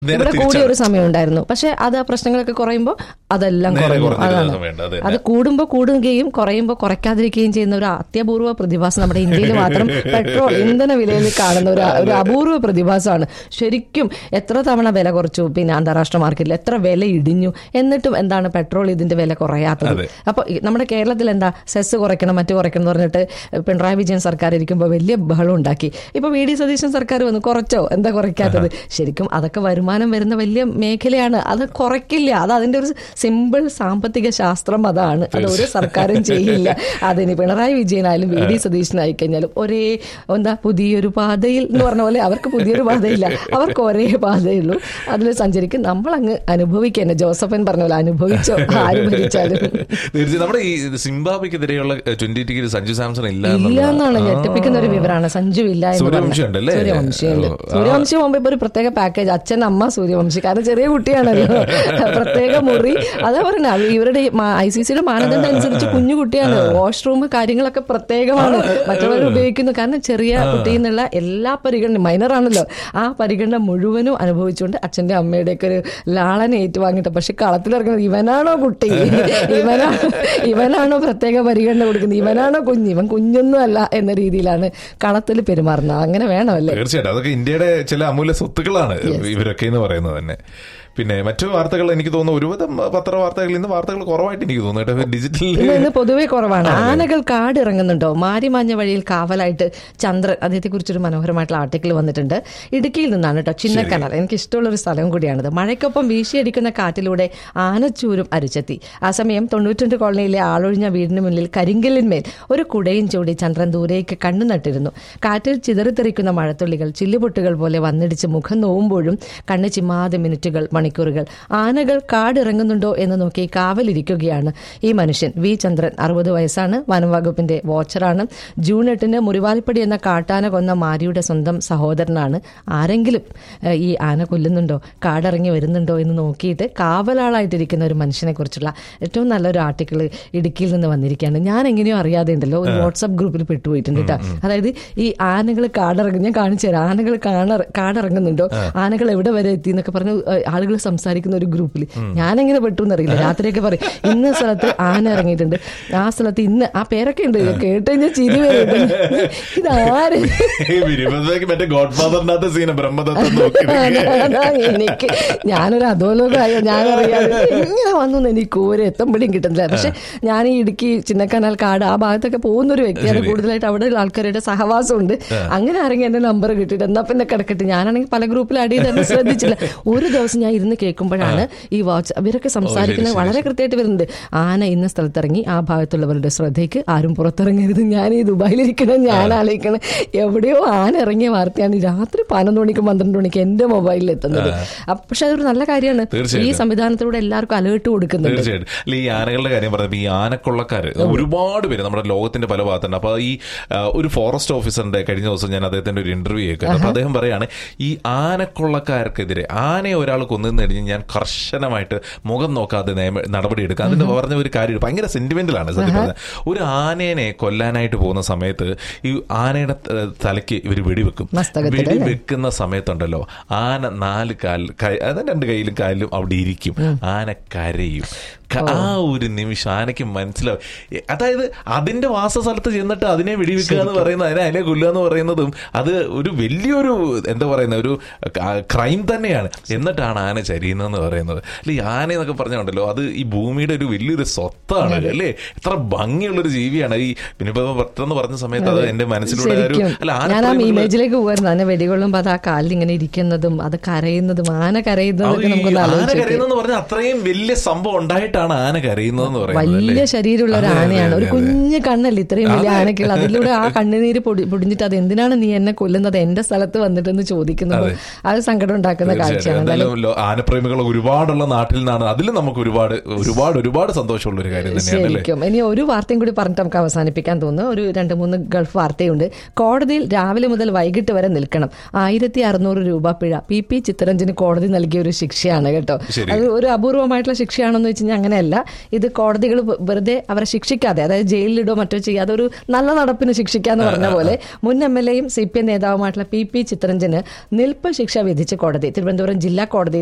നേരെ ഇവിടെ കൂടിയ തിരിച്ചാണ്. ഒരു സമയം ഉണ്ടായിരുന്നു പക്ഷെ അത് ആ പ്രശ്നങ്ങളൊക്കെ കുറയുമ്പോൾ അതെല്ലാം നേരെ കുറയുന്നു കുറഞ്ഞിരുന്ന അതാണ് സമയമുണ്ട്. അത് അത് കൂടുമ്പോൾ കൂടുകയും കുറയുമ്പോൾ കുറയ്ക്കാതിരിക്കുകയും ചെയ്യുന്ന ഒരു അത്യപൂർവ പ്രതിഭാസം നമ്മുടെ ഇന്ത്യയിൽ മാത്രം പെട്രോൾ ഇന്ധന വിലയിൽ കാണുന്ന ഒരു ഒരു അപൂർവ പ്രതിഭാസമാണ് ശരിക്കും എത്ര തവണ വില കുറച്ചു പിന്നെ അന്താരാഷ്ട്ര മാർക്കറ്റിൽ എത്ര വില ഇടിഞ്ഞു എന്നിട്ടും എന്താണ് പെട്രോൾ ഇതിന്റെ വില കുറയാത്തത് അതെ. അപ്പൊ ഈ നമ്മുടെ കേരളത്തിൽ എന്താ സെസ് കുറയ്ക്കണം മറ്റു കുറയ്ക്കണം എന്ന് പറഞ്ഞിട്ട് പിണറായി വിജയൻ സർക്കാർ ഇരിക്കുമ്പോൾ വലിയ ബഹളം ഉണ്ടാക്കി ഇപ്പൊ വി ഡി സതീശൻ സർക്കാർ വന്നു കുറച്ചോ എന്താ കുറയ്ക്കാത്തത് ശരിക്കും അതൊക്കെ വരുമാനം വരുന്ന വലിയ മേഖലയാണ് അത് കുറയ്ക്കില്ല അത് അതിന്റെ ഒരു സിമ്പിൾ സാമ്പത്തിക ശാസ്ത്രം അതാണ് അത് ഒരു സർക്കാരും ചെയ്യില്ല അതിന് പിണറായി വിജയനായാലും വി ഡി സതീശനായി കഴിഞ്ഞാലും ഒരേ എന്താ പുതിയൊരു പാതയിൽ എന്ന് പറഞ്ഞ പോലെ അവർക്ക് പുതിയൊരു പാതയില്ല അവർക്ക് ഒരേ പാതയുള്ളൂ അതിൽ സഞ്ചരിക്കും നമ്മൾ അങ്ങ് അനുഭവിക്കുക ജോസഫൻ പറഞ്ഞ പോലെ അനുഭവിച്ചോ ആര് ഭരിച്ചാലും തീർച്ചയായും നമ്മുടെ ഈ സിംബാബ്വെക്കെതിരെയുള്ള ട്വന്റി ടിക്ക് സഞ്ജു സാംസൺ ഇല്ല ഇല്ല എന്നുള്ളതാണ്. എന്നാണ് ആ. ഞെട്ടിപ്പിക്കുന്ന ഒരു വിവരമാണ് സഞ്ജു ഇല്ല എന്ന് സൂര്യവംശി ഉണ്ടല്ലേ? സൂര്യവംശിയുണ്ട് ഓ, ആ. സൂര്യവംശി മുമ്പ് ഇപ്പൊ ഒരു പ്രത്യേക പാക്കേജ് അച്ഛൻ അമ്മ സൂര്യവംശി കാരണം ചെറിയ കുട്ടിയാണല്ലോ പ്രത്യേക മുറി അതാ പറഞ്ഞ ഇവരുടെ ഐ സി സിയുടെ മാനദണ്ഡം അനുസരിച്ച് കുഞ്ഞു കുട്ടിയാണ് വാഷ്റൂം കാര്യങ്ങളൊക്കെ പ്രത്യേകമാണ് മറ്റുള്ളവർ ഉപയോഗിക്കുന്നു കാരണം ചെറിയ കുട്ടിയിൽ നിന്നുള്ള എല്ലാ പരിഗണന മൈനർ ആണല്ലോ ആ പരിഗണന മുഴുവനും അനുഭവിച്ചുകൊണ്ട് അച്ഛന്റെ അമ്മയുടെ ഒക്കെ ഒരു ലാളന ഏറ്റുവാങ്ങിട്ട് പക്ഷെ കളത്തിലിറങ്ങുന്നത് ഇവനാണോ കുട്ടി ഇവനാണോ ഇവനാണോ പ്രത്യേക പരിഗണന കൊടുക്കുന്നത് ഇവനാണോ കുഞ്ഞ് ഇവൻ കുഞ്ഞൊന്നും അല്ല എന്ന രീതിയിലാണ് കളത്തിൽ പെരുമാറുന്നത് അങ്ങനെ വേണമല്ലേ തീർച്ചയായിട്ടും അതൊക്കെ ഇന്ത്യയുടെ ചില അമൂല്യ സ്വത്തുക്കളാണ് ഇവരൊക്കെ എന്ന് പറയുന്നത് തന്നെ പിന്നെ മറ്റു വാർത്തകൾ എനിക്ക് തോന്നുന്നു ഒരുവിധം പത്ര വാർത്തകൾ ഇന്ന് വാർത്തകൾ കുറവായിട്ട് എനിക്ക് തോന്നുന്നു കേട്ടോ ഡിജിറ്റൽ ഇന്ന് ഇന്ന് പൊതുവെ കുറവാണ് ആനകൾ കാട് ഇറങ്ങുന്നുണ്ടോ മാരിമാഞ്ഞ വഴിയിൽ കാവലായിട്ട് ചന്ദ്രൻ അദ്ദേഹത്തെ കുറിച്ചൊരു മനോഹരമായിട്ടുള്ള ആർട്ടിക്കിൾ വന്നിട്ടുണ്ട് ഇടുക്കിയിൽ നിന്നാണ് കേട്ടോ ചിന്നക്കനാൽ എനിക്ക് ഇഷ്ടമുള്ള ഒരു സ്ഥലം കൂടിയാണിത് മഴയ്ക്കൊപ്പം വീശിയടിക്കുന്ന കാറ്റിലൂടെ ആനച്ചൂരും അരിച്ചെത്തി ആ സമയം തൊണ്ണൂറ്റിരണ്ട് കോളനിയിലെ ആളൊഴിഞ്ഞ വീടിന് മുന്നിൽ കരിങ്കല്ലിന്മേൽ ഒരു കുടയും ചൂടി ചന്ദ്രൻ ദൂരേക്ക് കണ്ണു നട്ടിരുന്നു കാറ്റിൽ ചിതറിത്തെറിക്കുന്ന മഴത്തുള്ളികൾ ചില്ലുപൊട്ടുകൾ പോലെ വന്നിടിച്ച് മുഖം നോവുമ്പോഴും കണ്ണ് ചിമ്മാതെ മിനിറ്റുകൾ മണിക്കൂറുകൾ ആനകൾ കാടിറങ്ങുന്നുണ്ടോ എന്ന് നോക്കി കാവലിരിക്കുകയാണ് ഈ മനുഷ്യൻ വി ചന്ദ്രൻ അറുപത് വയസ്സാണ് വനം വകുപ്പിന്റെ വാച്ചറാണ് ജൂൺ എട്ടിന് മുറിവാലിപ്പടി എന്ന കാട്ടാന കൊന്ന മാരിയുടെ സ്വന്തം സഹോദരനാണ് ആരെങ്കിലും ഏഹ്, ഈ ആന കൊല്ലുന്നുണ്ടോ കാടിറങ്ങി വരുന്നുണ്ടോ എന്ന് നോക്കിയിട്ട് കാവലാളായിട്ടിരിക്കുന്ന ഒരു മനുഷ്യനെ കുറിച്ചുള്ള ഏറ്റവും നല്ലൊരു ആർട്ടിക്കിൾ ഇടുക്കിയിൽ നിന്ന് വന്നിരിക്കുകയാണ് ഞാൻ എങ്ങനെയോ അറിയാതെ ഉണ്ടല്ലോ ഒരു വാട്സ്ആപ്പ് ഗ്രൂപ്പിൽ പെട്ടുപോയിട്ടുണ്ട് കേട്ടോ അതായത് ഈ ആനകൾ കാടിറങ്ങും ഞാൻ കാണിച്ചു തരാം ആനകൾ കാണ കാടിറങ്ങുന്നുണ്ടോ ആനകൾ എവിടെ വരെ എത്തി എന്നൊക്കെ പറഞ്ഞ് ആളുകൾ സംസാരിക്കുന്ന ഒരു ഗ്രൂപ്പിൽ ഞാനെങ്ങനെ പെട്ടു എന്നറിയില്ല രാത്രിയൊക്കെ പറയും ഇന്ന സ്ഥലത്ത് ആന ഇറങ്ങിയിട്ടുണ്ട് ആ സ്ഥലത്ത് ഇന്ന് ആ പേരൊക്കെ ഉണ്ട് കേട്ട് കഴിഞ്ഞാൽ ചിരി വരുന്നുണ്ട് ഇതാര് വിരുമ്പത്തേക്ക് മറ്റേ ഗോഡ് ഫാദറിനകത്ത് സീന ബ്രഹ്മദത്തം നോക്കി അതാ എനിക്ക് ഞാനൊരു അധോലോകമായോ ഞാനറിയാതെ ഇങ്ങനെ വന്നു എന്ന് എനിക്ക് ഒരു എത്തുമ്പോഴും കിട്ടുന്നില്ല പക്ഷെ ഞാൻ ഈ ഇടുക്കി ചിന്നക്കനാൽ കാട് ആ ഭാഗത്തൊക്കെ പോകുന്ന ഒരു വ്യക്തിയാണ് കൂടുതലായിട്ട് അവിടെയുള്ള ആൾക്കാരുടെ സഹവാസമുണ്ട് അങ്ങനെ ആരെങ്കിലും എന്റെ നമ്പർ കിട്ടിയിട്ട് എന്നാ പിന്നെ കിടക്കട്ടെ ഞാനാണെങ്കിൽ പല ഗ്രൂപ്പിൽ അടി ചെയ്ത് ശ്രദ്ധിച്ചില്ല ഒരു ദിവസം ഞാൻ ഇരുന്ന് കേൾക്കുമ്പോഴാണ് ഈ വാച്ച് ഇവരൊക്കെ സംസാരിക്കുന്നത് വളരെ കൃത്യമായിട്ട് വരുന്നുണ്ട് ആന ഇന്ന സ്ഥലത്തിറങ്ങി ആ ഭാഗത്തുള്ളവരുടെ ശ്രദ്ധയ്ക്ക് ആരും പുറത്തിറങ്ങരുത് ഞാൻ ഈ ദുബായിലിരിക്കണം ഞാൻ ആലോചിക്കണം എവിടെയോ ആന ഇറങ്ങിയ വാർത്തയാണ് ഈ രാത്രി പതിനൊന്ന് മണിക്കും പന്ത്രണ്ട് മണിക്ക് എന്റെ മൊബൈലിൽ എത്തുന്നത് അപ്പൊ പക്ഷെ അതൊരു നല്ല കാര്യമാണ് ഈ തീർച്ചയായിട്ടും. സംവിധാനത്തിലൂടെ എല്ലാവർക്കും അലേർട്ട് കൊടുക്കുന്നുണ്ട് തീർച്ചയായിട്ടും അല്ല ഈ ആനകളുടെ കാര്യം പറഞ്ഞപ്പോ ഈ ആനക്കൊള്ളക്കാര് ഒരുപാട് പേര് നമ്മുടെ ലോകത്തിന്റെ പല ഭാഗത്തുണ്ട് അപ്പൊ ഈ ആ, ഒരു ഫോറസ്റ്റ് ഓഫീസറിന്റെ കഴിഞ്ഞ ദിവസം ഞാൻ അദ്ദേഹത്തിന്റെ ഒരു ഇന്റർവ്യൂ കേൾക്കുന്നത് അപ്പൊ അദ്ദേഹം പറയാണ് ഈ ആനക്കൊള്ളക്കാർക്കെതിരെ ആനയെ ഒരാൾ കൊന്നു കഴിഞ്ഞ് ഞാൻ കർശനമായിട്ട് മുഖം നോക്കാതെ നിയമ നടപടി എടുക്കുക അതിന്റെ പറഞ്ഞ ഒരു കാര്യം ഭയങ്കര സെന്റിമെന്റലാണ് സത്യം പറഞ്ഞാൽ ഒരു ആനേനെ കൊല്ലാനായിട്ട് പോകുന്ന സമയത്ത് ഈ ആനയുടെ ത- തലയ്ക്ക് ഇവർ വെടിവെക്കും മസ്തകത്തിൽ വെടി വെക്കുന്ന സമയത്തുണ്ടല്ലോ ആന നാല് കാലിൽ കൈ- അതായത് രണ്ട് കയ്യിലും കാലിലും അവിടെ ഇരിക്കും ആന കരയും ക- ആ ഒരു നിമിഷം ആനയ്ക്ക് മനസ്സിലാവും എ- അതായത് അതിന്റെ വാസസ്ഥലത്ത് ചെന്നിട്ട് അതിനെ വെടിവെക്കുക എന്ന് പറയുന്നത് അതിനെ അതിനെ കൊല്ലുക എന്ന് പറയുന്നതും അത് ഒരു വലിയൊരു എന്താ പറയുന്ന ഒരു ക്രൈം തന്നെയാണ് എന്നിട്ടാണ് ആന ചരിയുന്നതെന്ന് പറയുന്നത് അല്ലെ ഈ ആന എന്നൊക്കെ പറഞ്ഞുണ്ടല്ലോ അത് ഈ ഭൂമിയുടെ ഒരു വലിയൊരു സ്വത്താണ് അല്ലേ എത്ര ഭംഗിയുള്ളൊരു ജീവിയാണ് ഈ പിന്നെ ഇപ്പൊ പെട്ടെന്ന് പറഞ്ഞ സമയത്ത് അത് എന്റെ മനസ്സിലൂടെ ഒരു ശരിക്കും അല്ല ആന ഞാൻ ആ പ്രേമികളുടെ- ഇമേജിലേക്ക് പോകുമായിരുന്നു അതിനെ വെടികൊള്ളുമ്പോ അത് ആ കാലിൽ ഇങ്ങനെ ഇരിക്കുന്നതും അത് കരയുന്നതും ആന കരയുന്നതൊക്കെ ഈ നമുക്കൊന്ന് ആന ആലോചിച്ച് നോക്കിയേ. കരയുന്നെന്ന് പറഞ്ഞാൽ അത്രയും വലിയ സംഭവം ഉണ്ടായിട്ടാണ് ആന കരയുന്നതെന്ന് പറയുന്നത് വലിയ അല്ലേ? ശരീരമുള്ള ഒരു അതെ, അതെ, ആനയാണ് ഒരു അതെ, അതെ. കുഞ്ഞു കണ്ണല്ലേ ഇത്രയും വലിയ ആനക്കുള്ള അതിലൂടെ ആ കണ്ണുനീര് പൊടി പൊടിഞ്ഞിട്ട് അത് എന്തിനാണ് നീ എന്നെ കൊല്ലുന്നത് എന്റെ സ്ഥലത്ത് വന്നിട്ടെന്ന് ചോദിക്കുന്നത് അത് സങ്കടം ഉണ്ടാക്കുന്ന തീർച്ചയായിട്ടും. കാഴ്ചയാണ് എന്തായാലും എന്തായാലും ലോ- ആനപ്രേമികൾ ഒരുപാടുള്ള നാട്ടിൽ നിന്നാണ് അതിലും നമുക്ക് ഒരുപാട് ഒരുപാട് ഒരുപാട് സന്തോഷമുള്ള ഒരു കാര്യം തന്നെയാണ് അല്ലേ ശരിക്കും ഇനി ഒരു വാർത്തയും കൂടി പറഞ്ഞിട്ട് നമുക്ക് അവസാനിപ്പിക്കാൻ തോന്നുന്നു ഒരു രണ്ട് മൂന്ന് ഗൾഫ് വാർത്തയുണ്ട് കോടതിയിൽ രാവിലെ മുതൽ വൈകിട്ട് വരെ നിൽക്കണം ആയിരത്തി അറുന്നൂറ് രൂപ പിഴ പി പി ചിത്തരഞ്ജന് കോടതി നൽകിയ ഒരു ശിക്ഷയാണ് കേട്ടോ ശരി. അത് ഒരു അപൂർവമായിട്ടുള്ള ശിക്ഷയാണെന്ന് വെച്ച് കഴിഞ്ഞാൽ അങ്ങനെ അങ്ങനെയല്ല ഇത് കോടതികൾ വെറുതെ അവരെ ശിക്ഷിക്കാതെ അതായത് ജയിലിലിടോ മറ്റോ ചെയ്യാതെ ഒരു നല്ല നടപ്പിന് ശിക്ഷിക്കാന്ന് പറഞ്ഞ പോലെ മുൻ എം എൽ എയും സി പി എം നേതാവുമായിട്ടുള്ള പി പി ചിത്തരഞ്ജന് നിൽപ്പ് ശിക്ഷ വിധിച്ച് കോടതി തിരുവനന്തപുരം ജില്ലാ കോടതി